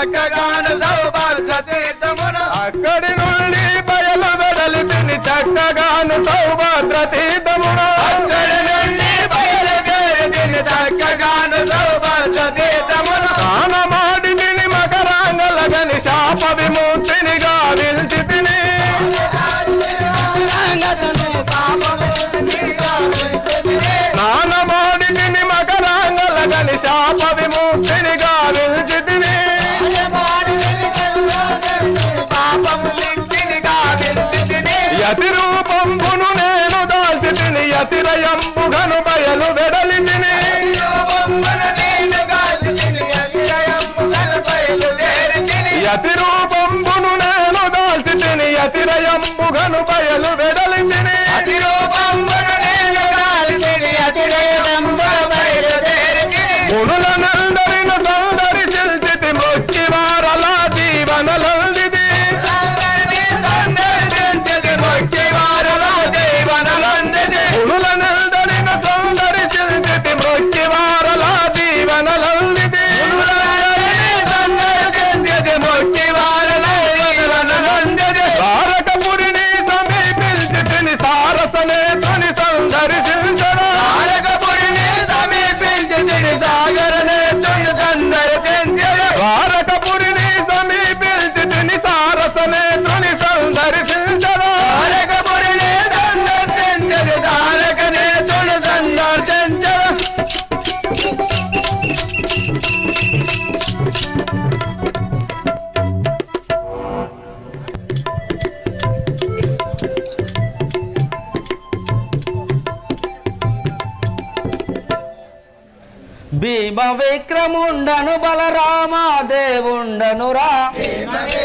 చక్కగాను సౌభద్ర తీర్థమును అక్కడి నుండి బయలు వెడలి తిని చక్కగాను సౌభద్ర తీర్థమును అక్కడి నుండి బయలుదేరి తిని చక్కగాను సౌభద్ర తీర్థమును స్నానమాడి తిని మకరాంగలగని శాప విముక్తినిగా నిలిచి తిని స్నానమాడి తిని మకరాంగలగని శాప విముక్తినిగా నిలిచి తిని పాపము లింకినిగా వింతిని యతి రూపంబును నేను దాల్చి తిని యతిరయంబుగను బయలు వెడలి తిని బొమ్మను నేను గాలి తిని అతిశయముగల బయలుదేరి తిని యతి రూపంబును నేను దాల్చి తిని యతిరయంబుగను బయలు వెడలి తిని అతి రూపమును నేను గాలి తిని అతిశయముగల బయలుదేరి తిని మునుల నందరిన సౌందరి శిల్చితి మొక్కి వారలా జీవనలందిది మునుల నందరిన సౌందరి శిల్చితి మొక్కి వారలా జీవనలందిది తారకపురిని సమీపించి తిని సారసనే తుని సౌందరి శిల్చరా ద్వారకపురిని సమీపించి తిని సారసనే తుని సౌందరి శిల్చరా భీమ విక్రముండను బలరామ దేవుండనురా భీమ